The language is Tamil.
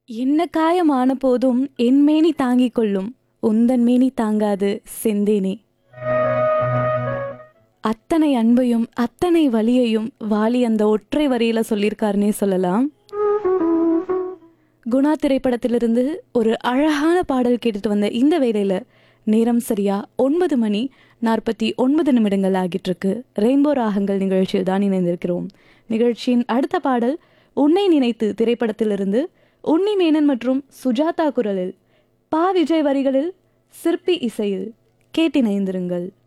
என்ன காயமான போதும் என் மேனி தாங்கிக் கொள்ளும் உந்தன் மேனி தாங்காது செந்தேனே அத்தனை அன்பையும் அத்தனை வலியையும் வாலி அந்த ஒற்றை வரியில சொல்லியிருக்காருன்னே சொல்லலாம் குணா திரைப்படத்திலிருந்து ஒரு அழகான பாடல் கேட்டுட்டு வந்த இந்த வேளையில நேரம் சரியா ஒன்பது மணி நாற்பத்தி ஒன்பது நிமிடங்கள் ஆகிட்டு இருக்கு ரெயின்போ ராகங்கள் நிகழ்ச்சியில் தான் இணைந்திருக்கிறோம் நிகழ்ச்சியின் அடுத்த பாடல் உன்னை நினைத்து திரைப்படத்திலிருந்து உன்னி மேனன் மற்றும் சுஜாதா குரலில் பா விஜய் வரிகளில் சிற்பி இசையில் கேட்டிணைந்திருங்கள்